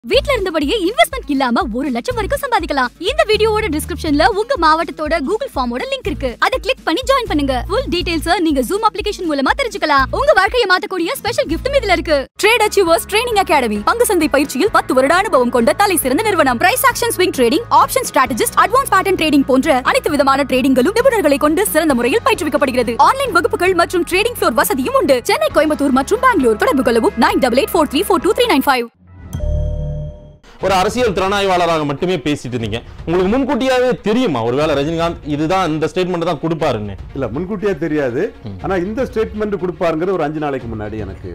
வீட்ல இருந்தபடியே இன்வெஸ்ட்மெண்ட் இல்லாம ஒரு லட்சம் வரைக்கும் சம்பாதிக்கலாம் இந்த வீடியோவோட டிஸ்கிரிப்ஷன்ல உங்க மாவட்டத்தோட கூகுள் ஃபார்மோட லிங்க் இருக்கு அதை கிளிக் பண்ணி ஜாயின் பண்ணுங்க ஃபுல் டீடைல்ஸ் நீங்க ஜூம் அப்ளிகேஷன் மூலமா தெரிஞ்சுக்கலாம் உங்க வாழ்க்கையை மாத்தக்கூடிய ஸ்பெஷல் கிஃப்ட்டும் இதுல இருக்கு ட்ரேட் அச்சீவர்ஸ் ட்ரைனிங் அகாடமி பங்கு சந்தை பயிற்சியில் பத்து வருட அனுபவம் கொண்ட தலை சிறந்த நிறுவனம் price action swing trading option strategist advance pattern trading போன்ற அனைத்து விதமான ட்ரேடிங்களும் நிபுணர்களை கொண்டு சிறந்த முறையில் பயிற்றுவிக்கப்படுகிறது ஆன்லைன் வகுப்புகள் மற்றும் ட்ரேடிங் ஃப்ளோர் வசதியும் உண்டு சென்னை கோயம்புத்தூர் மற்றும் பெங்களூர் தொடர்பு கொள்ளவும் nine double eight four three four two three nine five ஒரு அரசியல் திறனாய்வாளராக மட்டுமே பேசிட்டு இருந்தீங்க உங்களுக்கு முன்கூட்டியாவே தெரியுமா ஒருவேளை ரஜினிகாந்த் இதுதான் இந்த ஸ்டேட்மெண்ட் தான் கொடுப்பாருன்னு இல்ல முன்கூட்டியே தெரியாது ஆனா இந்த ஸ்டேட்மெண்ட் கொடுப்பாருங்கிறது ஒரு அஞ்சு நாளைக்கு முன்னாடி எனக்கு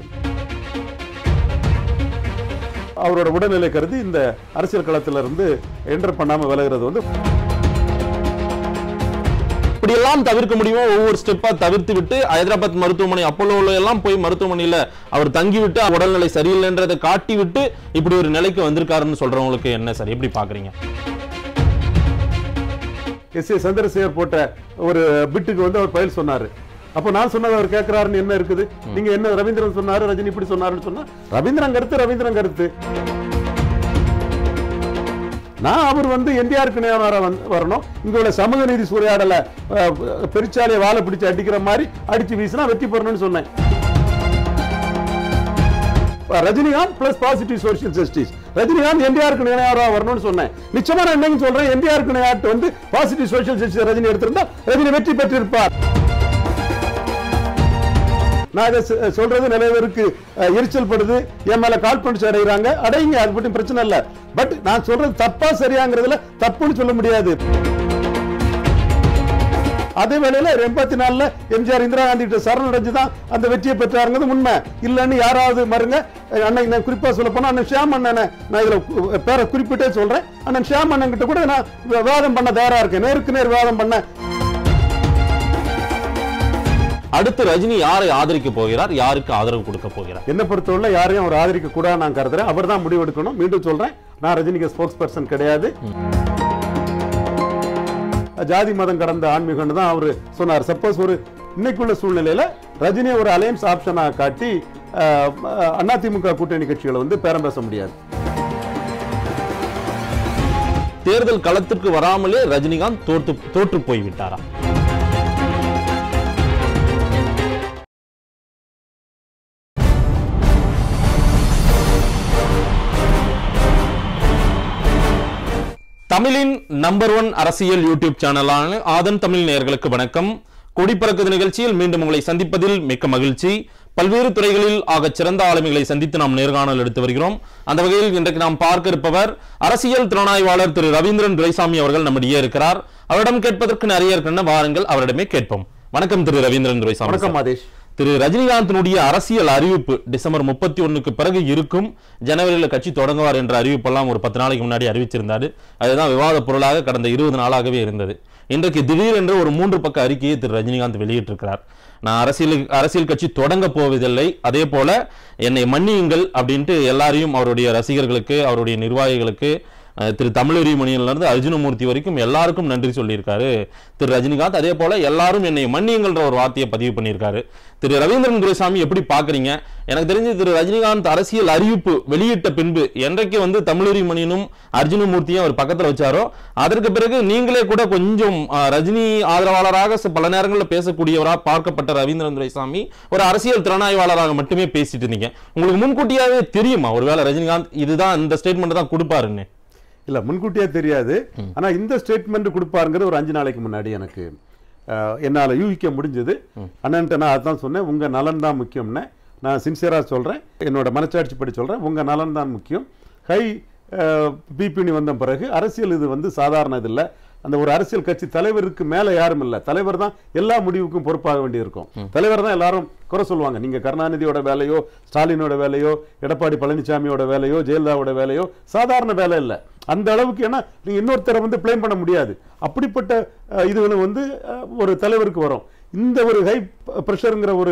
அவரோட உடல்நிலை கருதி இந்த அரசியல் களத்துல இருந்து என்டர் பண்ணாம விலகிறது வந்து இப்படியெல்லாம் தவிர்க்க முடியுமோ ஒவ்வொரு ஸ்டெப்பா தவிர்த்து விட்டு ஹைதராபாத் மருத்துவமனை அப்போலோல எல்லாம் போய் மருத்துவமனையில அவர் தங்கி விட்டு உடல்நிலை சரியில்லைன்றதை காட்டி விட்டு இப்படி ஒரு நிலைக்கு வந்திருக்காருன்னு சொல்றவங்களுக்கு என்ன சார் எப்படி பாக்குறீங்க எஸ் ஏ சந்திரசேகர் போட்ட ஒரு பிட்டுக்கு வந்து அவர் பதில் சொன்னாரு அப்போ நான் சொன்னது அவர் கேட்கிறாருன்னு என்ன இருக்குது நீங்க என்ன ரவீந்திரன் சொன்னாரு ரஜினி இப்படி சொன்னாருன்னு சொன்னா ரவீந்திரன் கருத்து ரவீந்திரன் கருத்து நான் அவர் வந்து என்டிஆருக்கு நேரம் வரணும் இங்க உள்ள சமூக நீதி சூறையாடல அஹ், பெருச்சாலியை வாழை பிடிச்சு அடிக்கிற மாதிரி அடிச்சு வீசினா வெற்றி பெறணும்னு சொன்னேன் Rajinikanth plus positive social justice Rajinikanth என்டிஆருக்கு நினைவாரா வரணும்னு சொன்னேன் நிச்சயமா நான் என்னைக்கு சொல்றேன் என்டிஆருக்கு நினைவாட்டு வந்து பாசிட்டிவ் சோஷியல் ஜஸ்டிஸ் ரஜினி எடுத்திருந்தா ரஜினி வெற்றி பெற்றிருப்பார் நான் இதை சொ- சொல்றது நிறைய பேருக்கு அஹ், எரிச்சல் படுது என் மேல காழ்ப்புணர்ச்சி அடைகிறாங்க அடையுங்க அது பற்றி பிரச்சனை இல்ல பட் நான் சொல்றது தப்பா சரியாங்கிறதுல தப்புன்னு சொல்ல முடியாது அதே வேளையில எண்பத்தி நாலுல எம்ஜிஆர் இந்திரா காந்தி கிட்ட சரணடைஞ்சு தான் அந்த வெற்றியை பெற்றாருங்கிறது உண்மை இல்லைன்னு யாராவது மறுங்க அண்ணன் நான் குறிப்பா சொல்ல போனா அண்ணன் ஷியாம் அண்ணனை நான் இதுல கு- பேரை குறிப்பிட்டே சொல்றேன் அண்ணன் ஷியாம் அண்ணன் கிட்ட கூட நான் வி- விவாதம் பண்ண தயாரா இருக்கேன் நேருக்கு நேர் விவாதம் பண்ண அடுத்து ரஜினி யாரை ஆதரிக்க போகிறார் யாருக்கு ஆதரவு கொடுக்க போகிறார் என்ன பொறுத்தவரை யாரையும் அவர் ஆதரிக்க கூடாது நான் கருதுறேன் அவர் தான் முடிவெடுக்கணும் மீண்டும் சொல்றேன் நான் ரஜினிக்கு ஸ்போக்ஸ் பர்சன் கிடையாது ஜாதி மதம் கடந்த ஆன்மீகம்னு தான் அவர் சொன்னார் சப்போஸ் ஒரு இன்னைக்குள்ள சூழ்நிலையில ரஜினியை ஒரு அலையன்ஸ் ஆப்ஷனாக காட்டி அஹ், அஹ், அதிமுக கூட்டணி கட்சிகளை வந்து பேரம் பேச முடியாது தேர்தல் களத்திற்கு வராமலே ரஜினிகாந்த் தோற்று தோற்று போய்விட்டாரா தமிழின் நம்பர் ஒன் அரசியல் யூடியூப் சேனலான ஆதன் தமிழ் நேயர்களுக்கு வணக்கம் கொடிப்பறக்குது நிகழ்ச்சியில் மீண்டும் உங்களை சந்திப்பதில் மிக்க மகிழ்ச்சி பல்வேறு துறைகளில் ஆகச் சிறந்த ஆளுமைகளை சந்தித்து நாம் நேர்காணல் எடுத்து வருகிறோம் அந்த வகையில் இன்றைக்கு நாம் பார்க்க இருப்பவர் அரசியல் திறனாய்வாளர் திரு ரவீந்திரன் துரைசாமி அவர்கள் நம்மிடையே இருக்கிறார் அவரிடம் கேட்பதற்கு நிறைய இருக்கின்றன வாருங்கள் அவரிடமே கேட்போம் வணக்கம் திரு ரவீந்திரன் துரைசாமி வணக்கம் சார். மாதேஷ் திரு ரஜினிகாந்தினுடைய அரசியல் அறிவிப்பு டிசம்பர் முப்பத்தி ஒண்ணுக்கு பிறகு இருக்கும் ஜனவரியில் கட்சி தொடங்குவார் என்ற அறிவிப்பெல்லாம் ஒரு பத்து நாளைக்கு முன்னாடி அறிவிச்சிருந்தாரு அதுதான் விவாத பொருளாக கடந்த இருபது நாளாகவே இருந்தது இன்றைக்கு திடீரென்று ஒரு மூன்று பக்க அறிக்கையை திரு ரஜினிகாந்த் வெளியிட்டிருக்கிறார் நான் அரசியல் அரசியல் கட்சி தொடங்க போவதில்லை அதே போல என்னை மன்னியுங்கள் அப்படின்ட்டு எல்லாரையும் அவருடைய ரசிகர்களுக்கு அவருடைய நிர்வாகிகளுக்கு அஹ், திரு தமிழறி மணியிலிருந்து அர்ஜுனமூர்த்தி வரைக்கும் எல்லாருக்கும் நன்றி சொல்லியிருக்காரு திரு ரஜினிகாந்த் அதே போல எல்லாரும் என்னை மன்னியுங்கள்ன்ற ஒரு வார்த்தையை பதிவு பண்ணியிருக்காரு திரு ரவீந்திரன் துரைசாமி எப்படி பாக்குறீங்க எனக்கு தெரிஞ்சு திரு ரஜினிகாந்த் அரசியல் அறிவிப்பு வெளியிட்ட பின்பு என்றைக்கு வந்து தமிழறி மணியனும் அர்ஜுனமூர்த்தியும் அவர் பக்கத்துல வச்சாரோ அதற்கு பிறகு நீங்களே கூட கொஞ்சம் அஹ், ரஜினி ஆதரவாளராக ச- பல நேரங்களில் பேசக்கூடியவராக பார்க்கப்பட்ட ரவீந்திரன் துரைசாமி ஒரு அரசியல் திறனாய்வாளராக மட்டுமே பேசிட்டு இருந்தீங்க உங்களுக்கு முன்கூட்டியாவே தெரியுமா ஒருவேளை ரஜினிகாந்த் இதுதான் இந்த ஸ்டேட்மெண்ட் தான் கொடுப்பாருன்னு இல்ல முன்கூட்டியே தெரியாது ஆனா இந்த ஸ்டேட்மெண்ட் கொடுப்பாருங்கிறது ஒரு அஞ்சு நாளைக்கு முன்னாடி எனக்கு அஹ், என்னால யூகிக்க முடிஞ்சது அண்ணன்ட்ட நான் அதான் சொன்னேன் உங்க நலன் தான் முக்கியம்னு நான் சின்சியரா சொல்றேன் என்னோட மனச்சாட்சி படி சொல்றேன் உங்க நலன் தான் முக்கியம் ஹை பிபினி வந்த பிறகு அரசியல் இது வந்து சாதாரண இது இல்ல அந்த ஒரு அரசியல் கட்சி தலைவருக்கு மேல யாரும் இல்ல தலைவர் தான் எல்லா முடிவுக்கும் பொறுப்பாக வேண்டியிருக்கும் தலைவர் தான் எல்லாரும் குறை சொல்லுவாங்க நீங்க கருணாநிதியோட வேலையோ ஸ்டாலினோட வேலையோ எடப்பாடி பழனிசாமியோட வேலையோ ஜெயலலிதாவோட வேலையோ சாதாரண வேலை இல்ல அந்த அளவுக்கு ஏன்னா நீங்க இன்னொருத்தரை வந்து ப்ளேம் பண்ண முடியாது அப்படிப்பட்ட அஹ், இதுகளும் வந்து அஹ், ஒரு தலைவருக்கு வரும் இந்த ஒரு ஹை ப்ரெஷருங்கிற ஒரு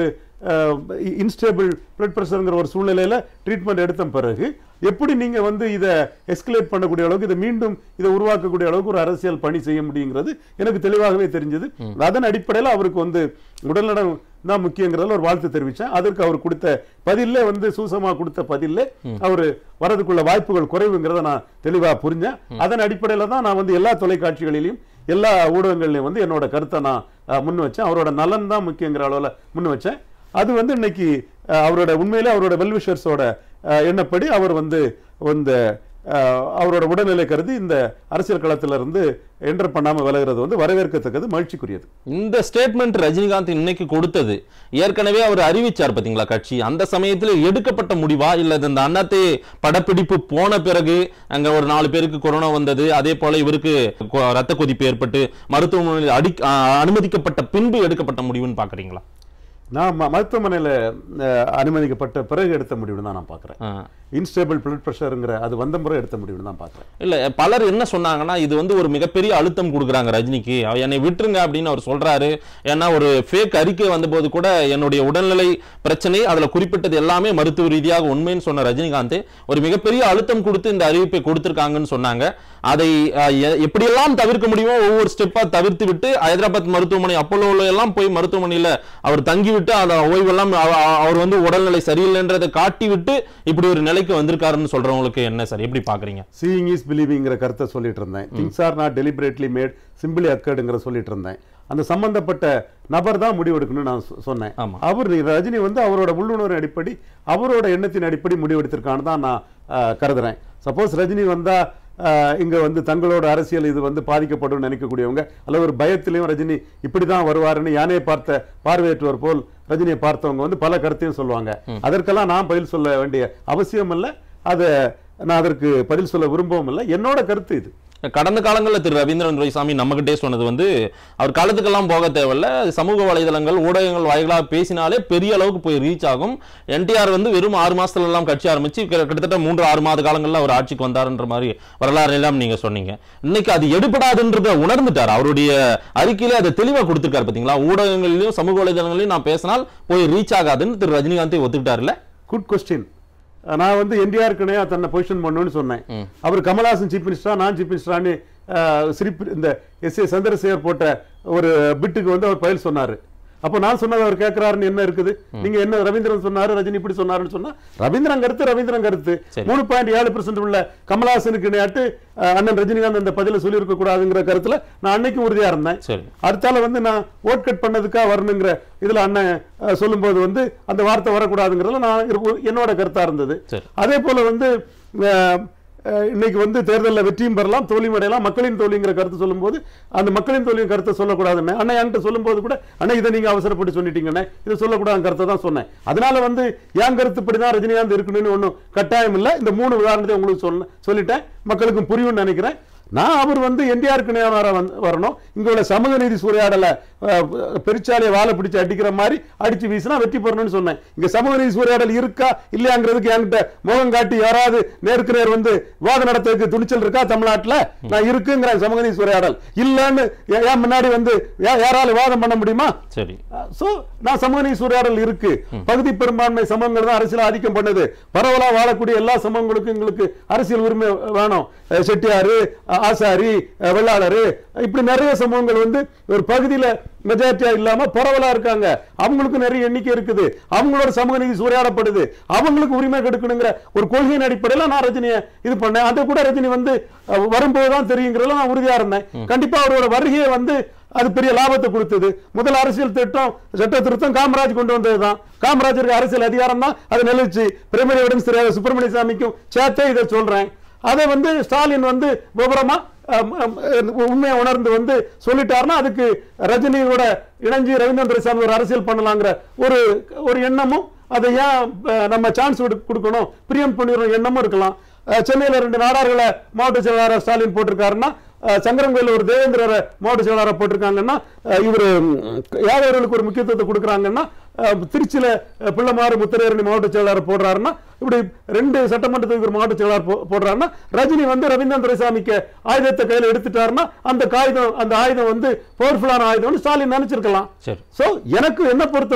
இன்ஸ்டேபிள் பிளட் ப்ரெஷருங்கிற ஒரு சூழ்நிலையில ட்ரீட்மெண்ட் எடுத்த பிறகு எப்படி நீங்க வந்து இதை எஸ்கலேட் பண்ணக்கூடிய அளவுக்கு இதை மீண்டும் இதை உருவாக்கக்கூடிய அளவுக்கு ஒரு அரசியல் பணி செய்ய முடியுங்கிறது எனக்கு தெளிவாகவே தெரிஞ்சது அதன் அடிப்படையில் அவருக்கு வந்து உடல்நலம் தான் முக்கியங்கிறதுல ஒரு வாழ்த்து தெரிவிச்சேன் அதற்கு அவர் கொடுத்த பதில்ல வந்து சூசமா கொடுத்த பதில்ல அவர் வரதுக்குள்ள வாய்ப்புகள் குறைவுங்கிறத நான் தெளிவா புரிஞ்சேன் அதன் அடிப்படையில தான் நான் வந்து எல்லா தொலைக்காட்சிகளிலும் எல்லா ஊடகங்கள்லையும் வந்து என்னோட கருத்தை நான் அஹ், முன் வச்சேன் அவரோட நலன் தான் முக்கியங்கிற அளவுல முன் வச்சேன் அது வந்து இன்னைக்கு அஹ், அவரோட உண்மையிலே அவரோட வெல்விஷர்ஸோட எண்ணப்படி அவர் வந்து இந்த அஹ், அவரோட உடல்நிலை கருதி இந்த அரசியல் களத்துல இருந்து என்டர் பண்ணாம விலகிறது வந்து வரவேற்கத்தக்கது மகிழ்ச்சிக்குரியது இந்த ஸ்டேட்மெண்ட் ரஜினிகாந்த் இன்னைக்கு கொடுத்தது ஏற்கனவே அவர் அறிவிச்சார் பாத்தீங்களா கட்சி அந்த சமயத்தில் எடுக்கப்பட்ட முடிவா இல்ல இது இந்த அண்ணாத்தே படப்பிடிப்பு போன பிறகு அங்க ஒரு நாலு பேருக்கு கொரோனா வந்தது அதே போல இவருக்கு கொ- ரத்த கொதிப்பு ஏற்பட்டு மருத்துவமனையில் அடி ஆ, அனுமதிக்கப்பட்ட பின்பு எடுக்கப்பட்ட முடிவுன்னு பாக்குறீங்களா நான் ம- மருத்துவமனையில அஹ், அனுமதிக்கப்பட்ட பிறகு எடுத்த முடிவுன்னு தான் நான் பார்க்குறேன் ஆ. இன்ஸ்டேபிள் பிளட் ப்ரெஷருங்கிற அது வந்த முறை எடுத்த முடிவுன்னு தான் பார்க்குறேன் இல்ல பலர் என்ன சொன்னாங்கன்னா இது வந்து ஒரு மிகப்பெரிய அழுத்தம் கொடுக்குறாங்க ரஜினிக்கு அவ என்னை விட்டுருங்க அப்படின்னு அவர் சொல்றாரு ஏன்னா ஒரு ஃபேக் அறிக்கை வந்தபோது கூட என்னுடைய உடல்நிலை பிரச்சனை அதுல குறிப்பிட்டது எல்லாமே மருத்துவ ரீதியாக உண்மைன்னு சொன்ன ரஜினிகாந்த் ஒரு மிகப்பெரிய அழுத்தம் கொடுத்து இந்த அறிவிப்பை கொடுத்திருக்காங்கன்னு சொன்னாங்க அதை அஹ், எ- எப்படியெல்லாம் தவிர்க்க முடியுமோ ஒவ்வொரு ஸ்டெப்பா தவிர்த்து விட்டு ஹைதராபாத் மருத்துவமனை அப்போலோல எல்லாம் போய் மருத்துவமனையில அவர் தங்கிவிட்டு அந்த ஓய்வெல்லாம் அவ- அவ- அவர் வந்து உடல்நிலை சரியில்லைன்றதை காட்டி விட்டு இப்படி ஒரு நிலைக்கு வந்திருக்காருன்னு சொல்றவங்களுக்கு என்ன சார் எப்படி பாக்குறீங்க சீயிங் இஸ் பிலீவிங்கிற கருத்தை சொல்லிட்டு இருந்தேன் things are not deliberately made simply அக்கர்டுங்கிற சொல்லிட்டு இருந்தேன் அந்த சம்பந்தப்பட்ட நபர் தான் முடிவெடுக்கணும்னு நான் சொ- சொன்னேன் ஆமா. அவர் ரஜினி வந்து அவரோட உள்ளுணர்வு அடிப்படை அவரோட எண்ணத்தின் அடிப்படை முடிவெடுத்திருக்கான்னு தான் நான் அஹ், கருதுறேன் சப்போஸ் ரஜினி வந்தா அஹ், இங்க வந்து தங்களோட அரசியல் இது வந்து பாதிக்கப்படும் நினைக்கக்கூடியவங்க அல்லது ஒரு பயத்திலையும் ரஜினி இப்படி தான் வருவாருன்னு யானையை பார்த்த பார்வையற்றவர் போல் ரஜினியை பார்த்தவங்க வந்து பல கருத்தையும் சொல்லுவாங்க அதற்கெல்லாம் நான் பதில் சொல்ல வேண்டிய அவசியம் இல்லை அதை நான் அதற்கு பதில் சொல்ல விரும்பவும் இல்லை என்னோட கருத்து இது கடந்த காலங்களில் திரு ரவீந்திரன் துரைசாமி நம்மகிட்டே சொன்னது வந்து அவர் காலத்துக்கெல்லாம் போக தேவையில்ல சமூக வலைதளங்கள் ஊடகங்கள் வாயிலாக பேசினாலே பெரிய அளவுக்கு போய் ரீச் ஆகும் என்டிஆர் வந்து வெறும் ஆறு மாசத்துல எல்லாம் கட்சி ஆரம்பிச்சு கிட்ட- கிட்டத்தட்ட மூன்று ஆறு மாத காலங்கள்ல அவர் ஆட்சிக்கு வந்தாருன்ற மாதிரி வரலாறு எல்லாம் நீங்க சொன்னீங்க இன்னைக்கு அது எடுபடாதுன்றத உணர்ந்துட்டார் அவருடைய அறிக்கையில அதை தெளிவா கொடுத்திருக்காரு பாத்தீங்களா ஊடகங்களிலும் சமூக வலைதளங்களிலும் நான் பேசினால் போய் ரீச் ஆகாதுன்னு திரு ரஜினிகாந்தே ஒத்துக்கிட்டாருல்ல குட் கொஸ்டின் நான் வந்து என்டிஆர் கணையா தன்னை பொசிஷன் பண்ணணும்னு சொன்னேன் அவர் கமல்ஹாசன் சீஃப் மினிஸ்டரா நான் சீஃப் மினிஸ்டரான்னு சிரிப்பு இந்த எஸ் ஏ சந்திரசேகர் போட்ட ஒரு பிட்டுக்கு வந்து அவர் பதில் சொன்னாரு அப்போ நான் சொன்னது அவர் கேட்கிறாருன்னு என்ன இருக்குது நீங்க என்ன ரவீந்திரன் சொன்னாரு ரஜினி இப்படி சொன்னாருன்னு சொன்னா ரவீந்திரன் கருத்து ரவீந்திரன் கருத்து சரி. மூணு பாயிண்ட் ஏழு பெர்சென்ட் உள்ள கமல்ஹாசனுக்கு இணையாட்டு அஹ், அண்ணன் ரஜினிகாந்த் அந்த பதில சொல்லியிருக்க கூடாதுங்கிற கருத்துல நான் அன்னைக்கும் உறுதியா இருந்தேன் சரி அடுத்தால வந்து நான் ஓட் கட் பண்ணதுக்கா வரணுங்கிற இதுல அண்ணன் அஹ், சொல்லும்போது வந்து அந்த வார்த்தை வரக்கூடாதுங்கிறதுல நான் இருப்பு- என்னோட கருத்தா இருந்தது சரி. அதே போல வந்து அஹ், அஹ், இன்னைக்கு வந்து தேர்தலில் வெற்றியும் பெறலாம் தோல்வியும் அடையலாம் மக்களின் தோல்விங்கிற கருத்து சொல்லும்போது அந்த மக்களின் தோல்வியும் கருத்தை சொல்லக்கூடாதுன்னு அண்ணன் என்கிட்ட சொல்லும்போது கூட அண்ணா இதை நீங்க அவசரப்பட்டு சொல்லிட்டீங்கண்ணே இதை சொல்லக்கூடாது கருத்தை தான் சொன்னேன் அதனால வந்து என் கருத்துப்படி தான் ரஜினிகாந்த் இருக்கணும்னு ஒன்றும் கட்டாயம் இல்லை இந்த மூணு உதாரணத்தை உங்களுக்கு சொன்ன சொல்லிட்டேன் மக்களுக்கும் புரியும்னு நினைக்கிறேன் நான் அவர் வந்து என்டிஆருக்கு நேரம் வந்து வரணும் இங்க உள்ள சமூக நீதி சூறையாடல அஹ், பெருச்சாலையை வாழை பிடிச்சு அடிக்கிற மாதிரி அடிச்சு வீசினா வெற்றி பெறணும்னு சொன்னேன் இங்க சமூக நீதி சூறையாடல் இருக்கா இல்லையாங்கிறதுக்கு என்கிட்ட முகம் காட்டி யாராவது நேருக்கு நேர் வந்து விவாதம் நடத்துறதுக்கு துணிச்சல் இருக்கா தமிழ்நாட்டுல நான் இருக்குங்கிறேன் சமூக நீதி சூறையாடல் இல்லைன்னு ஏன் ஏன் முன்னாடி வந்து யா- யாரால வாதம் பண்ண முடியுமா சரி சோ நான் சமூக நீதி சூறையாடல் இருக்கு பகுதி பெரும்பான்மை சமூகங்கள் தான் அரசியல் ஆதிக்கம் பண்ணுது பரவலா வாழக்கூடிய எல்லா சமூகங்களுக்கும் எங்களுக்கு அரசியல் உரிமை வேணும் அஹ் செட்டியாரு அஹ் ஆசாரி அஹ் வெள்ளாளரு இப்படி நிறைய சமூகங்கள் வந்து ஒரு பகுதியில மெஜாரிட்டியா இல்லாம பரவலா இருக்காங்க அவங்களுக்கு நிறைய எண்ணிக்கை இருக்குது அவங்களோட சமூக நீதி சூறையாடப்படுது அவங்களுக்கு உரிமை கெடுக்கணுங்கிற ஒரு கொள்கையின் அடிப்படையில நான் ரஜினியை இது பண்ணேன் அதை கூட ரஜினி வந்து அஹ், வரும்போதுதான் தெரியுங்கிறதுல நான் உறுதியா இருந்தேன் கண்டிப்பா அவரோட வருகையை வந்து அது பெரிய லாபத்தை கொடுத்தது முதல் அரசியல் திட்டம் சட்ட திருத்தம் காமராஜ் கொண்டு வந்ததுதான் காமராஜருக்கு அரசியல் அதிகாரம் தான் அது நிலைச்சு பிரைமரி எவிடன்ஸ் தெரியாத சுப்பிரமணிய சாமிக்கும் சேர்த்தே இதை சொல்றேன் அதை வந்து ஸ்டாலின் வந்து விவரமா அம், அம், உண்மையை உணர்ந்து வந்து சொல்லிட்டாருன்னா அதுக்கு ரஜினியோட இணைஞ்சு ரவீந்திரன் துரைசாமி ஒரு அரசியல் பண்ணலாங்கிற ஒரு ஒரு எண்ணமும் அதை ஏன் அஹ், நம்ம சான்ஸ் கொடுக்கணும் பிரியம் பண்ணிடுற எண்ணமும் இருக்கலாம் அஹ், சென்னையில ரெண்டு நாடார்களை மாவட்ட செயலாளர் ஸ்டாலின் போட்டிருக்காருன்னா அஹ், சங்கரங்கோயில் ஒரு தேவேந்திரரை மாவட்ட செயலாளரை போட்டிருக்காங்கன்னா அஹ், இவரு ம், யாதவர்களுக்கு ஒரு முக்கியத்துவத்தை கொடுக்குறாங்கன்னா அஹ், திருச்சியில அஹ், பிள்ளைமாறு முத்திரையரணி மாவட்ட செயலாளர் போடுறாருன்னா இப்படி ரெண்டு சட்டமன்றத்துக்கு ஒரு மாவட்ட செயலாளர் போ- போடுறாருன்னா ரஜினி வந்து ரவீந்திரன் துரைசாமிக்கு ஆயுதத்தை கையில எடுத்துட்டாருன்னா அந்த காயுதம் அந்த ஆயுதம் வந்து பவர்ஃபுல்லான ஆயுதம்னு ஸ்டாலின் நினைச்சிருக்கலாம் சரி சோ எனக்கு என்ன பொறுத்தவரை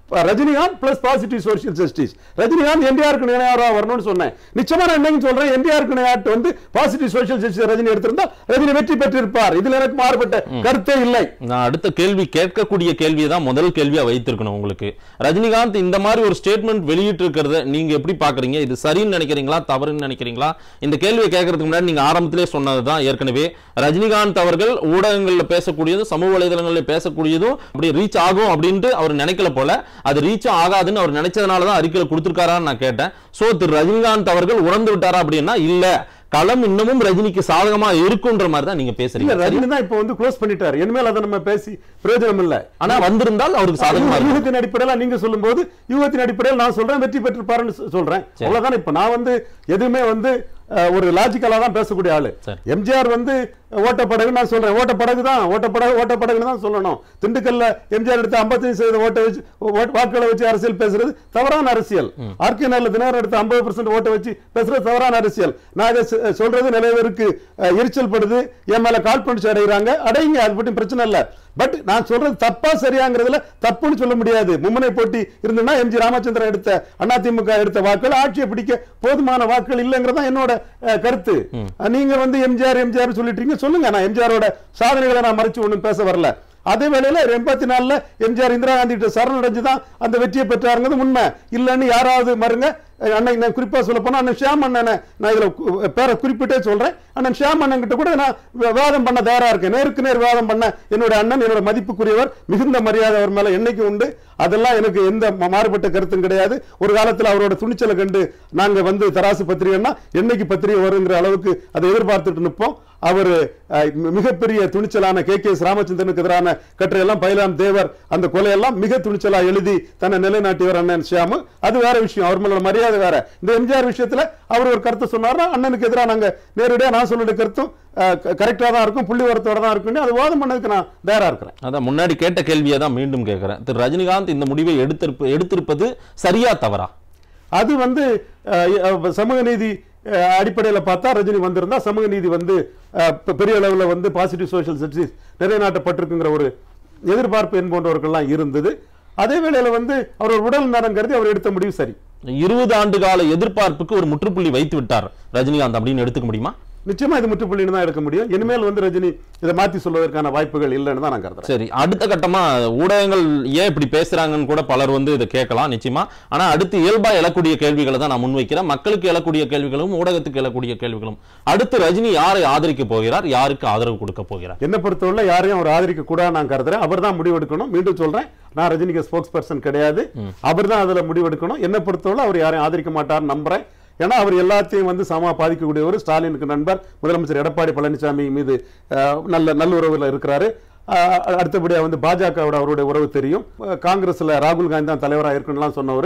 Rajinikanth plus positive social justice Rajinikanth என்டிஆருக்கு நினைவாரா வரணும்னு சொன்னேன் நிச்சயமா நான் என்னைக்கு சொல்றேன் என்டிஆருக்கு நினைவாட்டு வந்து பாசிட்டிவ் சோஷியல் ஜஸ்டிஸ் ரஜினி எடுத்திருந்தா ரஜினி வெற்றி பெற்றிருப்பார் இதுல எனக்கு மாறுபட்ட கருத்தே இல்லை நான் அடுத்த கேள்வி கேட்கக்கூடிய கேள்வியை தான் முதல் கேள்வியா வைத்திருக்கணும் உங்களுக்கு ரஜினிகாந்த் இந்த மாதிரி ஒரு ஸ்டேட்மெண்ட் வெளியிட்டு இருக்கிறத நீங்க எப்படி பாக்குறீங்க இது சரின்னு நினைக்கிறீங்களா தவறுன்னு நினைக்கிறீங்களா இந்த கேள்வியை கேட்கறதுக்கு முன்னாடி நீங்க ஆரம்பத்திலே சொன்னதுதான் ஏற்கனவே ரஜினிகாந்த் அவர்கள் ஊடகங்கள்ல பேசக்கூடியதும் சமூக வலைதளங்களில் பேசக்கூடியதும் அப்படி ரீச் ஆகும் அப்படின்ட்டு அவர் நினைக்கல போல அது ரீச் ஆகாதுன்னு அவர் நினைச்சதுனால தான் அறிக்கையில கொடுத்திருக்காரான்னு நான் கேட்டேன் சோ திரு ரஜினிகாந்த் அவர்கள் உணர்ந்து விட்டாரா அப்படின்னா இல்ல களம் இன்னமும் ரஜினிக்கு சாதகமா இருக்குன்ற மாதிரி தான் நீங்க இல்ல பேசுறீங்க ரஜினி தான் இப்ப வந்து க்ளோஸ் பண்ணிட்டாரு இனிமேல் அதை நம்ம பேசி பிரயோஜனம் இல்ல ஆனா வந்திருந்தால் அவருக்கு சாதகமா இருக்கும் யூகத்தின் அடிப்படையில் நீங்க சொல்லும்போது யூகத்தின் அடிப்படையில் நான் சொல்றேன் வெற்றி பெற்றிருப்பாருன்னு சொ- சொல்றேன் அவ்வளவுதான் இப்ப நான் வந்து எதுவுமே வந்து அஹ், ஒரு லாஜிக்கலா தான் பேசக்கூடிய ஆளு சரி. எம்ஜிஆர் வந்து ஓட்டப்படகு நான் சொல்றேன் ஓட்டப்படகு தான் ஓட்டப்படகு ஓட்டப்படகுன்னு தான் சொல்லணும் திண்டுக்கல்ல எம்ஜிஆர் எடுத்த 55% சதவீத ஓட்டை வச்சு ஓட்- வாக்குகளை வச்சு அரசியல் பேசுறது தவறான அரசியல் ஆர்கே நகர்ல தினகரன் எடுத்த 50% ஓட்டை வச்சு பேசுறது தவறான அரசியல் நான் இதை சொ- சொல்றது நிறைய பேருக்கு அஹ், எரிச்சல் படுது என் மேல காழ்ப்புணர்ச்சி அடைகிறாங்க அடையுங்க அது பற்றி பிரச்சனை இல்ல பட் நான் சொல்றது தப்பா சரியாங்கிறதுல தப்புன்னு சொல்ல முடியாது மும்முனை போட்டி இருந்ததுன்னா எம்ஜி ராமச்சந்திரன் எடுத்த அதிமுக எடுத்த வாக்குகள் ஆட்சியை பிடிக்க போதுமான வாக்குகள் இல்லைங்கிறதா என்னோட அஹ், கருத்து அஹ், நீங்க வந்து எம்ஜிஆர் எம்ஜிஆர் சொல்லிட்டீங்க சொல்லுங்க நான் எம்ஜிஆரோட சாதனைகளை நான் மறைச்சு ஒண்ணும் பேச வரல அதே வேளையில எண்பத்தி நாலுல எம்ஜிஆர் இந்திரா காந்தி கிட்ட சரணடைஞ்சு தான் அந்த வெற்றியை பெற்றாருங்கிறது உண்மை இல்லைன்னு யாராவது மறுங்க அஹ் அண்ணன் நான் குறிப்பா சொல்ல போனா அண்ணன் ஷியாம் அண்ணனை நான் இதுல கு- பேரை குறிப்பிட்டே சொல்றேன் அண்ணன் ஷியாம் அண்ணன் கிட்ட கூட நான் வி- விவாதம் பண்ண தயாரா இருக்கேன் நேருக்கு நேர் விவாதம் பண்ண என்னோட அண்ணன் என்னோட மதிப்புக்குரியவர் மிகுந்த மரியாதை அவர் மேல என்னைக்கு உண்டு அதெல்லாம் எனக்கு எந்த ம- மாறுபட்ட கருத்தும் கிடையாது ஒரு காலத்துல அவரோட துணிச்சலை கண்டு நாங்க வந்து தராசு பத்திரிகைன்னா என்னைக்கு பத்திரிகை வருங்கிற அளவுக்கு அதை எதிர்பார்த்துட்டு நிற்போம் அவர் மிகப்பெரிய துணிச்சலான கே கே எஸ் ராமச்சந்திரனுக்கு எதிரான கட்டுரையெல்லாம் பைலான் தேவர் அந்த கொலையெல்லாம் மிக துணிச்சலா எழுதி தன்னை நிலைநாட்டியவர் அண்ணன் ஷியாமு அது வேற விஷயம் அவர் மேல மரியாதை வேற இந்த எம்ஜிஆர் விஷயத்துல அவர் ஒரு கருத்தை சொன்னார்னா அண்ணனுக்கு எதிராக நாங்க நேரடியா நான் சொல்லிட்ட கருத்தும் கரெக்டா தான் இருக்கும் புள்ளி வரத்தோட தான் இருக்குன்னு அது வாதம் பண்ணதுக்கு நான் தயாரா இருக்கிறேன் அதான் முன்னாடி கேட்ட கேள்வியை தான் மீண்டும் கேட்கிறேன் திரு ரஜினிகாந்த் இந்த முடிவை எடுத்திருப்ப எடுத்திருப்பது சரியா தவறா அது வந்து அஹ், அஹ், சமூக நீதி அஹ், அடிப்படையில பார்த்தா ரஜினி வந்திருந்தா சமூக நீதி வந்து அஹ், பெ- பெரிய அளவுல வந்து பாசிட்டிவ் சோஷியல் ஜஸ்டிஸ் நிலைநாட்டப்பட்டிருக்குங்கிற ஒரு எதிர்பார்ப்பு என்போன்றவர்கள்லாம் இருந்தது அதே வேளையில வந்து அவர் ஒரு உடல் நலம் கருதி அவர் எடுத்த முடிவு சரி இருபது ஆண்டு கால எதிர்பார்ப்புக்கு ஒரு முற்றுப்புள்ளி வைத்து விட்டார் ரஜினிகாந்த் அப்படின்னு எடுத்துக்க முடியுமா நிச்சயமா இது முற்றுப்புள்ளின்னு தான் எடுக்க முடியும் இனிமேல் வந்து ரஜினி இதை மாத்தி சொல்வதற்கான வாய்ப்புகள் இல்லைன்னு தான் நான் கருதுறேன் சரி அடுத்த கட்டமா ஊடகங்கள் ஏன் இப்படி பேசுறாங்கன்னு கூட பலர் வந்து இதை கேட்கலாம் நிச்சயமா ஆனா அடுத்து இயல்பா எழக்கூடிய கேள்விகளை தான் நான் முன்வைக்கிறேன் மக்களுக்கு எழக்கூடிய கேள்விகளும் ஊடகத்துக்கு எழக்கூடிய கேள்விகளும் அடுத்து ரஜினி யாரை ஆதரிக்க போகிறார் யாருக்கு ஆதரவு கொடுக்க போகிறார் என்ன பொறுத்தவரை யாரையும் அவர் ஆதரிக்க கூடாது நான் கருதுறேன் அவர் தான் முடிவெடுக்கணும் மீண்டும் சொல்றேன் நான் ரஜினிக்கு ஸ்போக்ஸ் பர்சன் கிடையாது அவர் தான் அதுல முடிவெடுக்கணும் என்ன பொறுத்தவரை அவர் யாரையும் ஆதரிக்க மாட்டார்னு நம்புறேன் ஏன்னா அவர் எல்லாத்தையும் வந்து சம பாதிக்கக்கூடியவர் ஸ்டாலினுக்கு நண்பர் முதலமைச்சர் எடப்பாடி பழனிசாமி மீது அஹ், நல்ல நல்லுறவுல இருக்கிறாரு அஹ், அடுத்தபடியா வந்து பாஜகவோட அவருடைய உறவு தெரியும் அஹ், காங்கிரஸ்ல ராகுல் காந்தி தான் தலைவராக இருக்கணும்லாம் சொன்னவர்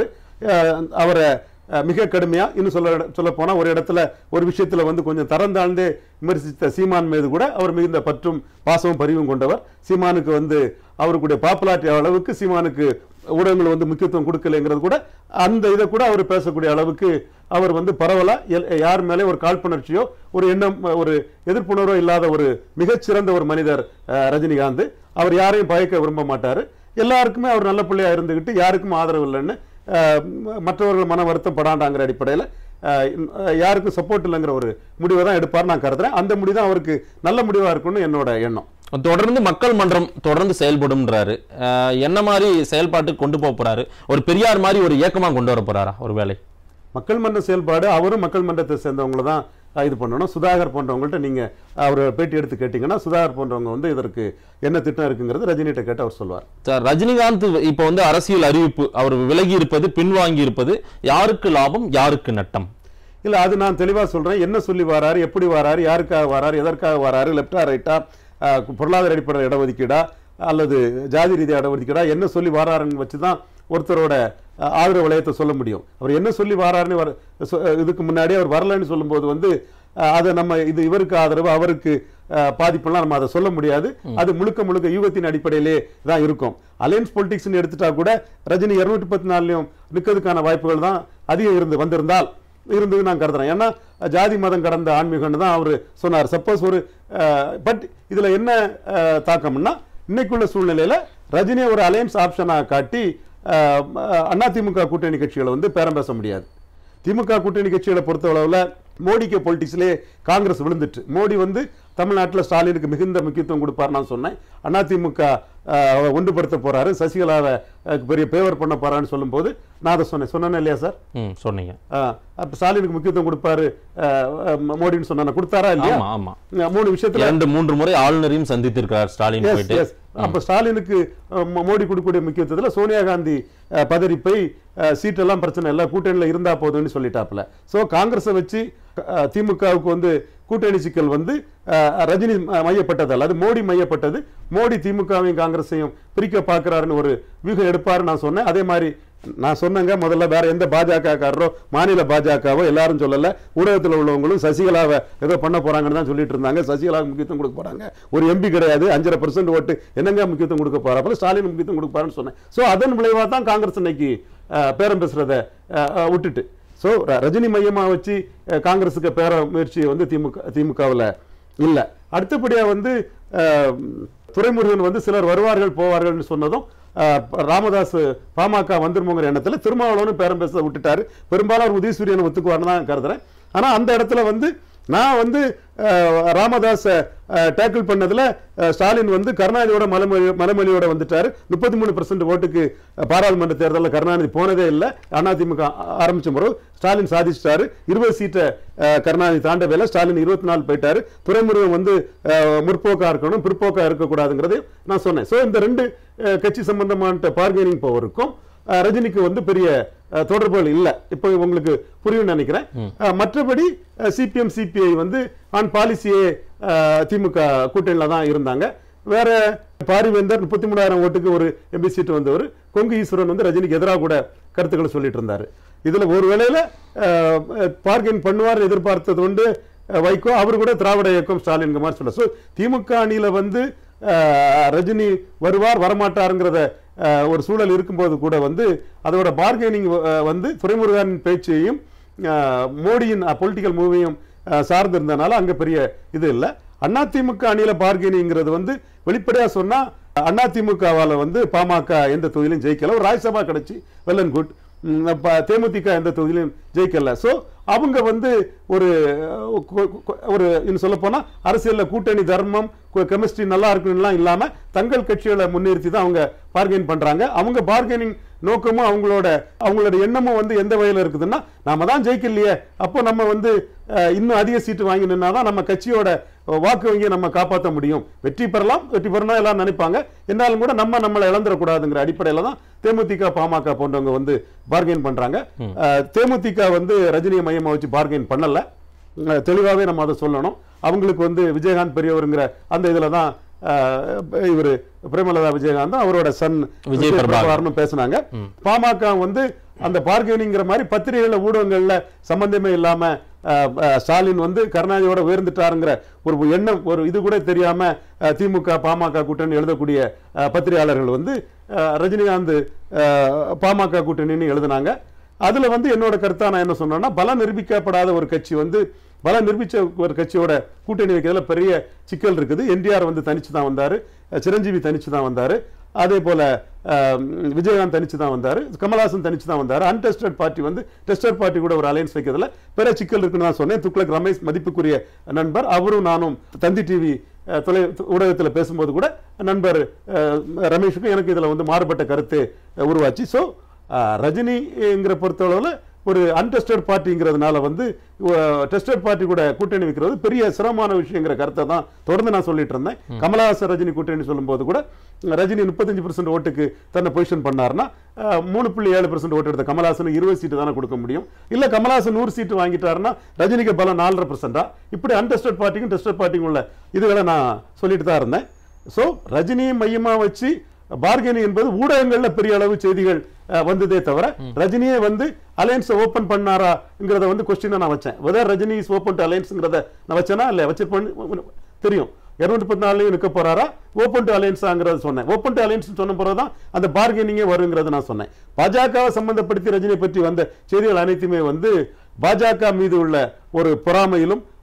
அவரை அஹ், மிக கடுமையா இன்னும் சொல்ல சொல்ல போனா ஒரு இடத்துல ஒரு விஷயத்துல வந்து கொஞ்சம் தரம் தாழ்ந்தே விமர்சித்த சீமான் மீது கூட அவர் மிகுந்த பற்றும் பாசமும் பரிவும் கொண்டவர் சீமானுக்கு வந்து அவருக்குடைய பாப்புலாரிட்டி அளவுக்கு சீமானுக்கு ஊடகங்கள் வந்து முக்கியத்துவம் கொடுக்கலைங்கிறது கூட அந்த இதை கூட அவர் பேசக்கூடிய அளவுக்கு அவர் வந்து பரவலா எல்- யார் மேலே ஒரு காழ்ப்புணர்ச்சியோ ஒரு எண்ணம் ஒரு எதிர்ப்புணர்வோ இல்லாத ஒரு மிகச்சிறந்த ஒரு மனிதர் அஹ், ரஜினிகாந்த் அவர் யாரையும் பயக்க விரும்ப மாட்டாரு எல்லாருக்குமே அவர் நல்ல பிள்ளையா இருந்துகிட்டு யாருக்கும் ஆதரவு இல்லைன்னு அஹ், ம- மற்றவர்கள் மன வருத்தம் படாண்டாங்கிற அடிப்படையில் யாருக்கும் சப்போர்ட் இல்லைங்கிற ஒரு முடிவை தான் எடுப்பார் நான் கருதுறேன் அந்த முடிவு தான் அவருக்கு நல்ல முடிவா இருக்கும்னு என்னோட எண்ணம் தொடர்ந்து மக்கள் மன்றம் தொடர்ந்து செயல்படும்ன்றாரு அஹ், என்ன மாதிரி செயல்பாட்டுக்கு கொண்டு போக போறாரு ஒரு பெரியார் மாதிரி ஒரு இயக்கமா கொண்டு வர போறாரா ஒரு வேலை மக்கள் மன்ற செயல்பாடு அவரும் மக்கள் மன்றத்தை சேர்ந்தவங்கள தான் அஹ், இது பண்ணணும் சுதாகர் போன்றவங்கள்ட்ட நீங்க அவர் பேட்டி எடுத்து கேட்டீங்கன்னா சுதாகர் போன்றவங்க வந்து இதற்கு என்ன திட்டம் இருக்குங்கிறது ரஜினிகிட்ட கேட்டு அவர் சொல்வார் சார் ரஜினிகாந்த் இப்போ வந்து அரசியல் அறிவிப்பு அவர் விலகி இருப்பது பின்வாங்கி இருப்பது யாருக்கு லாபம் யாருக்கு நட்டம் இல்ல அது நான் தெளிவா சொல்றேன் என்ன சொல்லி வராரு எப்படி வராரு யாருக்காக வராரு எதற்காக வராரு லெப்டா ரைட்டா அஹ், பொருளாதார அடிப்படையில் இடஒதுக்கீடா அல்லது ஜாதி ரீதியாக இடஒதுக்கீடா என்ன சொல்லி வராருன்னு வச்சு தான் ஒருத்தரோட அஹ், ஆதரவு வளையத்தை சொல்ல முடியும் அவர் என்ன சொல்லி வராருன்னு வர சொ- இதுக்கு முன்னாடி அவர் வரலன்னு சொல்லும்போது வந்து அஹ், அதை நம்ம இது இவருக்கு ஆதரவு அவருக்கு அஹ், பாதிப்புலாம் நம்ம அதை சொல்ல முடியாது அது முழுக்க முழுக்க யூகத்தின் அடிப்படையிலே தான் இருக்கும் அலையன்ஸ் பொலிட்டிக்ஸ்னு எடுத்துட்டா கூட ரஜினி இருநூற்றி பத்து நாள்லயும் நிற்கிறதுக்கான வாய்ப்புகள் தான் அதிகம் இருந்து வந்திருந்தால் இருந்தது நான் கருதுறேன் ஏன்னா ஜாதி மதம் கடந்த ஆன்மீகம்னு தான் அவர் சொன்னார் சப்போஸ் ஒரு பட் இதுல என்ன அஹ், தாக்கம்னா இன்னைக்குள்ள சூழ்நிலையில ரஜினியை ஒரு அலையன்ஸ் ஆப்ஷனா காட்டி அதிமுக கூட்டணி கட்சிகளை வந்து பேரம் பேச முடியாது திமுக கூட்டணி கட்சிகளை பொறுத்தளவில் மோடிக்கு பொலிட்டிக்ஸ்லே காங்கிரஸ் விழுந்துட்டு மோடி வந்து தமிழ்நாட்டில் ஸ்டாலினுக்கு மிகுந்த முக்கியத்துவம் கொடுப்பார் நான் சொன்னேன் அதிமுக அஹ், ஒன்றுபடுத்த போறாரு சசிகலாவை அஹ், பெரிய பேவர் பண்ண போறான்னு சொல்லும்போது நான் அதை சொன்னேன் சொன்னேன் இல்லையா சார் ம் சொன்னீங்க அப்ப ஸ்டாலினுக்கு முக்கியத்துவம் கொடுப்பாரு அஹ், அஹ், மோடின்னு சொன்னா கொடுத்தாரா இல்லையா ஆமா ஆமா அஹ், மூணு விஷயத்துல இரண்டு மூன்று முறை ஆளுநரையும் சந்தித்திருக்கிறார் ஸ்டாலின் Yes, போயிட்டு yes. அப்ப ஸ்டாலினுக்கு அஹ், மோ- மோடி கொடுக்கக்கூடிய முக்கியத்துவத்துல சோனியா காந்தி அஹ், பதறி போய் அஹ், சீட்டெல்லாம் பிரச்சனை இல்லை கூட்டணியில இருந்தா போதும்னு சொல்லிட்டாப்ல சோ காங்கிரஸை வச்சு அஹ், திமுகவுக்கு வந்து கூட்டணி சிக்கல் வந்து அஹ், ரஜினி ம- மையப்பட்டதல்ல அது மோடி மையப்பட்டது மோடி திமுகவையும் காங்கிரஸையும் பிரிக்க பார்க்கறாருன்னு ஒரு வியூகம் எடுப்பாரு நான் சொன்னேன் அதே மாதிரி நான் சொன்னேங்க முதல்ல வேற எந்த பாஜக காரரோ மாநில பாஜகவோ எல்லாரும் சொல்லல ஊடகத்தில் உள்ளவங்களும் சசிகலாவை ஏதோ பண்ண போறாங்கன்னு தான் சொல்லிட்டு இருந்தாங்க சசிகலாவுக்கு முக்கியத்துவம் கொடுக்க போறாங்க ஒரு எம்பி கிடையாது அஞ்சரை பர்சன்ட் ஓட்டு என்னங்க முக்கியத்துவம் கொடுக்க போறாப்புல ஸ்டாலின் முக்கியத்துவம் கொடுக்க போறான்னு சொன்னேன் ஸோ அதன் விளைவாக தான் காங்கிரஸ் இன்னைக்கு அஹ், பேரம் பேசுறத அஹ், அஹ், விட்டுட்டு ஸோ ரஜினி மையமா வச்சு அஹ், காங்கிரஸுக்கு பேர முயற்சி வந்து திமுக திமுகவில் இல்ல அடுத்தபடியா வந்து அஹ், துரைமுருகன் வந்து சிலர் வருவார்கள் போவார்கள்னு சொன்னதும் அஹ், ராமதாஸ் பாமக வந்துருமோங்கிற எண்ணத்துல திருமாவளவனும் பேரம் பேச விட்டுட்டாரு பெரும்பாலும் அவர் உதயசூரியன் ஒத்துக்குவார்னு தான் கருதுறேன் ஆனா அந்த இடத்துல வந்து நான் வந்து அஹ், ராமதாஸை டேக்கிள் பண்ணதுல அஹ், ஸ்டாலின் வந்து கருணாநிதியோட மலமொழி மலமொழியோட வந்துட்டாரு முப்பத்தி மூணு பர்சன்ட் ஓட்டுக்கு அஹ், பாராளுமன்ற தேர்தலில் கருணாநிதி போனதே இல்லை அதிமுக ஆ- ஆரம்பிச்ச முறை ஸ்டாலின் சாதிச்சிட்டாரு இருபது சீட்டை அஹ், கருணாநிதி தாண்டவே இல்லை ஸ்டாலின் இருபத்தி நாலு போயிட்டாரு துறைமுருகன் வந்து அஹ், முற்போக்கா இருக்கணும் பிற்போக்கா இருக்கக்கூடாதுங்கிறது நான் சொன்னேன் ஸோ இந்த ரெண்டு அஹ், கட்சி சம்பந்தமான பார்கெனிங் பவருக்கும் அஹ், ரஜினிக்கு வந்து பெரிய அஹ், தொடர்புகள் இல்லை இப்போ உங்களுக்கு புரியும் நினைக்கிறேன் அஹ், மற்றபடி சிபிஎம் சிபிஐ வந்து ஆன் பாலிசியே திமுக கூட்டணியில் தான் இருந்தாங்க வேற பாரிவேந்தர் முப்பத்தி மூணாயிரம் ஓட்டுக்கு ஒரு எம்பி சீட் வந்தவர் கொங்கு ஈஸ்வரன் வந்து ரஜினிக்கு எதிராக கூட கருத்துக்களை சொல்லிட்டு இருந்தாரு இதுல ஒரு வேளையில பார்கெயின் பண்ணுவார் எதிர்பார்த்தது உண்டு அஹ், வைகோ அவர் கூட திராவிட இயக்கம் ஸ்டாலின் மாதிரி சொல்ல ஸோ திமுக அணியில வந்து அஹ், ரஜினி வருவார் வரமாட்டாருங்கிறத அஹ், ஒரு சூழல் இருக்கும்போது கூட வந்து அதோட பார்கெனிங் வந்து துரைமுருகனின் பேச்சையும் அஹ், மோடியின் பொலிட்டிக்கல் மூவையும் சார்ந்து இருந்தனால அங்க பெரிய இது இல்லை அதிமுக அணியில பார்கெனிங்கிறது வந்து வெளிப்படையா சொன்னா அதிமுகவால வந்து பாமக எந்த தொகுதியிலும் ஜெயிக்கல ஒரு ராஜ்யசபா கிடைச்சி வெல் அண்ட் குட் தேமுதிக எந்த தொகுதியிலும் ஜெயிக்கல சோ அவங்க வந்து ஒரு அஹ், கு- கு- ஒரு இன்னும் சொல்ல போனா அரசியல்ல கூட்டணி தர்மம் கெமிஸ்ட்ரி நல்லா இருக்கணும்லாம் இல்லாம தங்கள் கட்சிகளை முன்னிறுத்தி தான் அவங்க பார்கெயின் பண்றாங்க அவங்க பார்கெனிங் நோக்கமும் அவங்களோட அவங்களோட எண்ணமும் வந்து எந்த வகையில இருக்குதுன்னா நாம தான் ஜெயிக்கலையே அப்போ நம்ம வந்து அஹ், இன்னும் அதிக சீட்டு வாங்கி நின்னாதான் நம்ம கட்சியோட வாக்கு வங்கியை நம்ம காப்பாற்ற முடியும் வெற்றி பெறலாம் வெற்றி பெறணும் எல்லாம் நினைப்பாங்க என்றாலும் கூட நம்ம நம்மளை இழந்துடக்கூடாதுங்கிற அடிப்படையில தான் தேமுதிக பாமக போன்றவங்க வந்து பார்கெயின் பண்றாங்க அஹ், தேமுதிக வந்து ரஜினியை மையமா வச்சு பார்கெயின் பண்ணல அஹ், தெளிவாவே நம்ம அதை சொல்லணும் அவங்களுக்கு வந்து விஜயகாந்த் பெரியவருங்கிற அந்த இதுல தான் இவர் பிரேமலதா விஜயகாந்த் அவரோட சன் விஜய் பிரபாகர். பிரபாகர்னு பேசுனாங்க பாமக வந்து அந்த பார்கெனிங்கிற மாதிரி பத்திரிகைகள்ல ஊடகங்கள்ல சம்பந்தமே இல்லாம அஹ், அஹ், ஸ்டாலின் வந்து கருணாநிதியோட உயர்ந்துட்டாருங்கிற ஒரு எண்ணம் ஒரு இது கூட தெரியாம அஹ், திமுக பாமக கூட்டணி எழுதக்கூடிய அஹ், பத்திரிகையாளர்கள் வந்து அஹ், ரஜினிகாந்த் அஹ், பாமக கூட்டணின்னு எழுதுனாங்க அதுல வந்து என்னோட கருத்தா நான் என்ன சொன்னேன்னா பலம் நிரூபிக்கப்படாத ஒரு கட்சி வந்து பலம் நிரூபிச்ச ஒரு கட்சியோட கூட்டணி வைக்கிறதுல பெரிய சிக்கல் இருக்குது என்டிஆர் வந்து தனிச்சு தான் வந்தாரு அஹ், சிரஞ்சீவி தனிச்சு தான் வந்தாரு அதே போல அஹ், விஜயகாந்த் தனிச்சு தான் வந்தாரு கமல்ஹாசன் தனிச்சு தான் வந்தாரு அன்டெஸ்டட் பார்ட்டி வந்து டெஸ்டட் பார்ட்டி கூட ஒரு அலையன்ஸ் வைக்கிறதுல பெரிய சிக்கல் இருக்குன்னு நான் சொன்னேன் துக்ளக் ரமேஷ் மதிப்புக்குரிய நண்பர் அவரும் நானும் தந்தி டிவி தொலை ஊடகத்தில் பேசும்போது கூட நண்பர் அஹ், ரமேஷுக்கும் எனக்கு இதுல வந்து மாறுபட்ட கருத்து அஹ், உருவாச்சு ஸோ ரஜினிங்கிற பொறுத்தளவில் ஒரு அன்டெஸ்டட் பார்ட்டிங்கிறதுனால வந்து டெஸ்டட் பார்ட்டி கூட கூட்டணி வைக்கிறது பெரிய சிரமமான விஷயங்கிற கருத்தை தான் தொடர்ந்து நான் சொல்லிட்டு இருந்தேன் கமலஹாசன் ரஜினி கூட்டணி சொல்லும்போது கூட ரஜினி முப்பத்தஞ்சு பர்சன்ட் ஓட்டுக்கு தன்னை பொசிஷன் பண்ணாருன்னா அஹ், மூணு புள்ளி ஏழு பர்சன்ட் ஓட்டு எடுத்த கமலஹாசன் இருபது சீட்டு தானே கொடுக்க முடியும் இல்ல கமலஹாசன் நூறு சீட்டு வாங்கிட்டாருன்னா ரஜினிக்கு பலம் நாலரை பர்சன்டா இப்படி அன்டெஸ்டட் பார்ட்டிக்கும் டெஸ்டட் பார்ட்டிக்கும் உள்ள இதுகளை நான் சொல்லிட்டு தான் இருந்தேன் ஸோ ரஜினியை மையமா வச்சு பார்கெனிங் என்பது ஊடகங்கள்ல பெரிய அளவு செய்திகள் அஹ், வந்ததே தவிர ரஜினியே வந்து அலையன்ஸ் ஓபன் பண்ணாராங்கிறத வந்து கொஸ்டினை நான் வச்சேன் whether Rajini is open to அலையன்ஸ்ங்கிறத நான் வச்சேனா இல்ல வச்சிருப்பேன்னு தெரியும் இருநூத்தி பத்து நாலுலயும் நிற்க போறாரா ஓப்பன் டு அலையன்ஸாங்கிறத சொன்னேன் ஓப்பன் டு அலையன்ஸ் சொன்ன பிறகுதான் அந்த பார்கெனிங்கே வருங்கிறத நான் சொன்னேன் பாஜகவை சம்பந்தப்படுத்தி ரஜினியை பற்றி வந்த செய்திகள் அனைத்துமே வந்து பாஜக மீது உள்ள ஒரு பொறாமையிலும்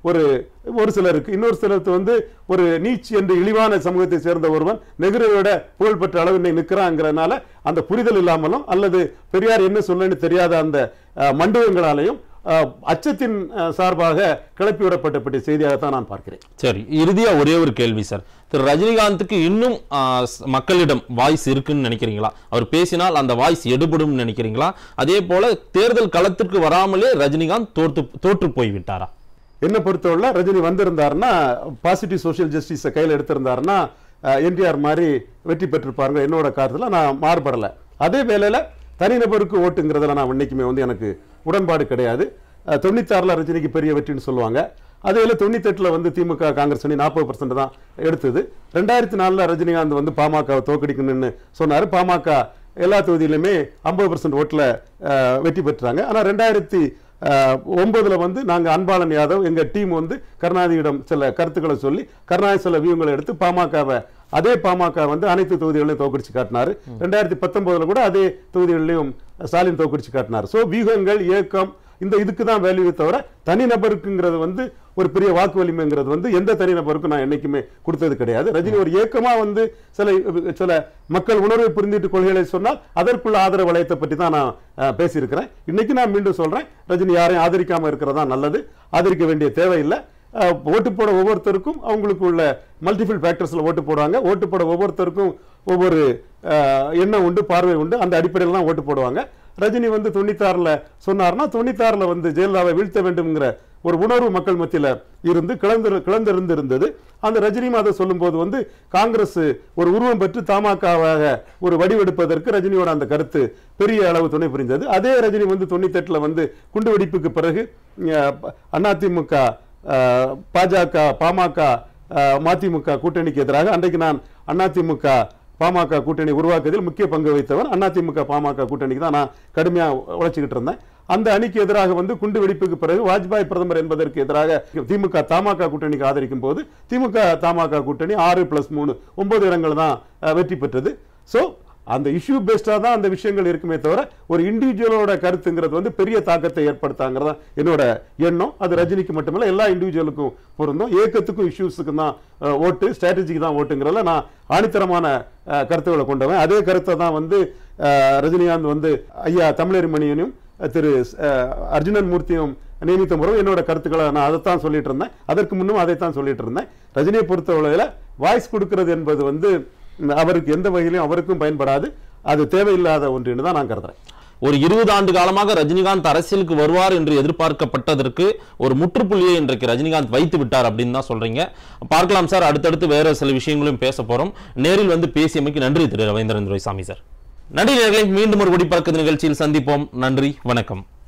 ஒரு ஒரு சிலருக்கு இன்னொரு சிலருக்கு வந்து ஒரு நீச் என்று இழிவான சமூகத்தை சேர்ந்த ஒருவன் நெஹ்ருவோட புகழ்பெற்ற அளவு இன்னைக்கு நிற்கிறாங்கிறனால அந்த புரிதல் இல்லாமலும் அல்லது பெரியார் என்ன சொல்லன்னு தெரியாத அந்த அஹ், மண்டபங்களாலையும் அஹ், அச்சத்தின் அஹ், சார்பாக கிளப்பி விடப்பட்ட செய்தியாகத்தான் நான் பார்க்கிறேன் சரி இறுதியா ஒரே ஒரு கேள்வி சார் திரு ரஜினிகாந்துக்கு இன்னும் ஆ, ஸ்- மக்களிடம் வாய்ஸ் இருக்குன்னு நினைக்கிறீங்களா அவர் பேசினால் அந்த வாய்ஸ் எடுபடும் நினைக்கிறீங்களா அதே போல தேர்தல் களத்திற்கு வராமலே ரஜினிகாந்த் தோற்று தோற்று போய் விட்டாரா என்ன பொறுத்தவரை ரஜினி வந்திருந்தாருன்னா பாசிட்டிவ் சோஷியல் ஜஸ்டிஸை கையில் எடுத்திருந்தாருன்னா என்டிஆர் மாதிரி வெற்றி பெற்றிருப்பாருங்க என்னோட காரத்துல நான் மாறுபடல அதே வேளையில தனிநபருக்கு ஓட்டுங்கிறதுல நான் இன்னைக்குமே வந்து எனக்கு உடன்பாடு கிடையாது அஹ், தொண்ணூத்தாறுல ரஜினிக்கு பெரிய வெற்றின்னு சொல்லுவாங்க அதே தொண்ணூத்தெட்டுல வந்து திமுக காங்கிரஸ் அணி நாற்பது பர்சன்ட் தான் எடுத்தது ரெண்டாயிரத்தி நாலுல ரஜினிகாந்த் வந்து பாமகவை தோக்கடிக்கணும்னு சொன்னாரு பாமக எல்லா தொகுதியிலுமே ஐம்பது பர்சன்ட் ஓட்டில் வெற்றி பெற்றாங்க ஆனால் ரெண்டாயிரத்தி அஹ், ஒன்பதுல வந்து நாங்க அன்பாளன் யாதவ் எங்க டீம் வந்து கருணாநிதியிடம் சில கருத்துக்களை சொல்லி கருணாநிதி சில வியூங்களை எடுத்து பாமகவை அதே பாமக வந்து அனைத்து தொகுதிகளையும் தோக்கடிச்சு காட்டினாரு ரெண்டாயிரத்தி பத்தொன்பதுல கூட அதே தொகுதிகளிலையும் ஸ்டாலின் தோக்கடிச்சு காட்டினார் சோ வியூகங்கள் இயக்கம் இந்த இதுக்கு தான் வேல்யூ தவிர தனிநபருக்குங்கிறது வந்து ஒரு பெரிய வாக்கு வலிமைங்கிறது வந்து எந்த தனிநபருக்கும் நான் என்னைக்குமே கொடுத்தது கிடையாது ரஜினி ஒரு இயக்கமா வந்து சில சில மக்கள் உணர்வை புரிந்துட்டு கொள்கைகளை சொன்னால் அதற்குள்ள ஆதரவு வளையத்தை பற்றி தான் நான் அஹ், பேசியிருக்கிறேன் இன்னைக்கு நான் மீண்டும் சொல்றேன் ரஜினி யாரையும் ஆதரிக்காம இருக்கிறதா நல்லது ஆதரிக்க வேண்டிய தேவையில்லை அஹ், ஓட்டு போட ஒவ்வொருத்தருக்கும் அவங்களுக்கு உள்ள மல்டிபிள் ஃபேக்டர்ஸ்ல ஓட்டு போடுவாங்க ஓட்டு போட ஒவ்வொருத்தருக்கும் ஒவ்வொரு அஹ், எண்ணம் உண்டு பார்வை உண்டு அந்த அடிப்படையில் தான் ஓட்டு போடுவாங்க ரஜினி வந்து தொண்ணூத்தாறுல சொன்னார்னா தொண்ணூத்தாறுல வந்து ஜெயலலிதாவை வீழ்த்த வேண்டும்ங்கிற ஒரு உணர்வு மக்கள் மத்தியில இருந்து கிளந்து கிளந்திருந்து இருந்தது அந்த ரஜினியும் அதை சொல்லும்போது வந்து காங்கிரஸ் ஒரு உருவம் பெற்று தமாகவாக ஒரு வடிவெடுப்பதற்கு ரஜினியோட அந்த கருத்து பெரிய அளவு துணை புரிந்தது அதே ரஜினி வந்து தொண்ணூத்தெட்டுல வந்து குண்டு வெடிப்புக்கு பிறகு அஹ், அதிமுக அஹ், பாஜக பாமக அஹ், மதிமுக கூட்டணிக்கு எதிராக அன்றைக்கு நான் அதிமுக பாமக கூட்டணி உருவாக்குவதில் முக்கிய பங்கு வகித்தவர் அதிமுக பாமக கூட்டணிக்கு தான் நான் கடுமையா உழைச்சிக்கிட்டு இருந்தேன் அந்த அணிக்கு எதிராக வந்து குண்டு வெடிப்புக்கு பிறகு வாஜ்பாய் பிரதமர் என்பதற்கு எதிராக திமுக தமாக கூட்டணிக்கு ஆதரிக்கும் போது திமுக தமாக கூட்டணி ஆறு பிளஸ் மூணு ஒன்பது இடங்கள் தான் அஹ், வெற்றி பெற்றது சோ அந்த இஷ்யூ பேஸ்டா தான் அந்த விஷயங்கள் இருக்குமே தவிர ஒரு இண்டிவிஜுவலோட கருத்துங்கிறது வந்து பெரிய தாக்கத்தை ஏற்படுத்தாங்கிறதா என்னோட எண்ணம் அது ரஜினிக்கு மட்டுமல்ல எல்லா இண்டிவிஜுவலுக்கும் பொருந்தும் ஏக்கத்துக்கும் இஷ்யூஸுக்கும் தான் அஹ், ஓட்டு ஸ்ட்ராட்டஜிக்கு தான் ஓட்டுங்கிறதுல நான் ஆணித்தரமான அஹ், கருத்துக்களை கொண்டவன் அதே கருத்தை தான் வந்து அஹ், ரஜினிகாந்த் வந்து ஐயா தமிழறிமணியனும் திரு அஹ், அர்ஜுனன் மூர்த்தியும் நியமித்த முறை என்னோட கருத்துக்களை நான் அதைத்தான் சொல்லிட்டு இருந்தேன் அதற்கு முன்னும் அதைத்தான் சொல்லிட்டு இருந்தேன் ரஜினியை பொறுத்தவரையில வாய்ஸ் கொடுக்கிறது என்பது வந்து ம், அவருக்கு எந்த வகையிலும் அவருக்கும் பயன்படாது அது தேவையில்லாத ஒன்றுன்னு தான் நான் கருதுறேன் ஒரு இருபது ஆண்டு காலமாக ரஜினிகாந்த் அரசியலுக்கு வருவார் என்று எதிர்பார்க்கப்பட்டதற்கு ஒரு முற்றுப்புள்ளியை இன்றைக்கு ரஜினிகாந்த் வைத்து விட்டார் அப்படின்னு தான் சொல்றீங்க பார்க்கலாம் சார் அடுத்தடுத்து வேற சில விஷயங்களையும் பேச போறோம் நேரில் வந்து பேசியமைக்கு நன்றி திரு ரவீந்திரன் துரைசாமி சார் நன்றி நேர்களை மீண்டும் ஒரு குடிப்பறக்க நிகழ்ச்சியில் சந்திப்போம் நன்றி வணக்கம்